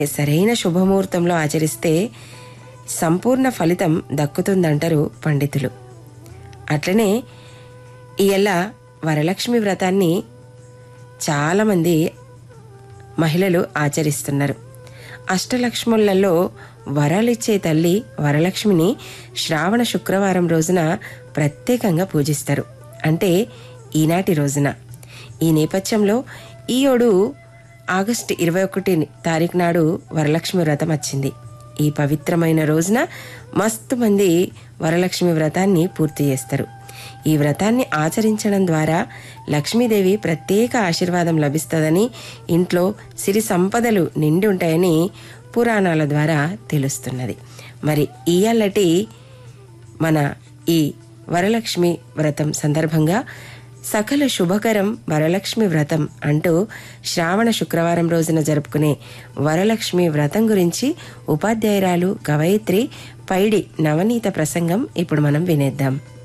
సరైన శుభముహూర్తంలో ఆచరిస్తే సంపూర్ణ ఫలితం దక్కుతుందంటారు పండితులు అట్లనే ఇయల్ల వరలక్ష్మి వ్రతాన్ని చాలామంది మహిళలు ఆచరిస్తున్నారు అష్టలక్ష్ములలో వరాలిచ్చే తల్లి వరలక్ష్మిని శ్రావణ శుక్రవారం రోజున ప్రత్యేకంగా పూజిస్తారు అంటే ఈనాటి రోజున ఈ నేపథ్యంలో ఈయోడు ఆగస్టు ఇరవై ఒకటి తారీఖు నాడు వరలక్ష్మి వ్రతం వచ్చింది ఈ పవిత్రమైన రోజున మస్తు మంది వరలక్ష్మి వ్రతాన్ని పూర్తి చేస్తారు ఈ వ్రతాన్ని ఆచరించడం ద్వారా లక్ష్మీదేవి ప్రత్యేక ఆశీర్వాదం లభిస్తుందని ఇంట్లో సిరి సంపదలు నిండి ఉంటాయని పురాణాల ద్వారా తెలుస్తున్నది మరి ఇయాలటి మన ఈ వరలక్ష్మి వ్రతం సందర్భంగా సకల శుభకరం వరలక్ష్మి వ్రతం అంటూ శ్రావణ శుక్రవారం రోజున జరుపుకునే వరలక్ష్మి వ్రతం గురించి ఉపాధ్యాయురాలు కవయిత్రి పైడి నవనీత ప్రసంగం ఇప్పుడు మనం వినేద్దాం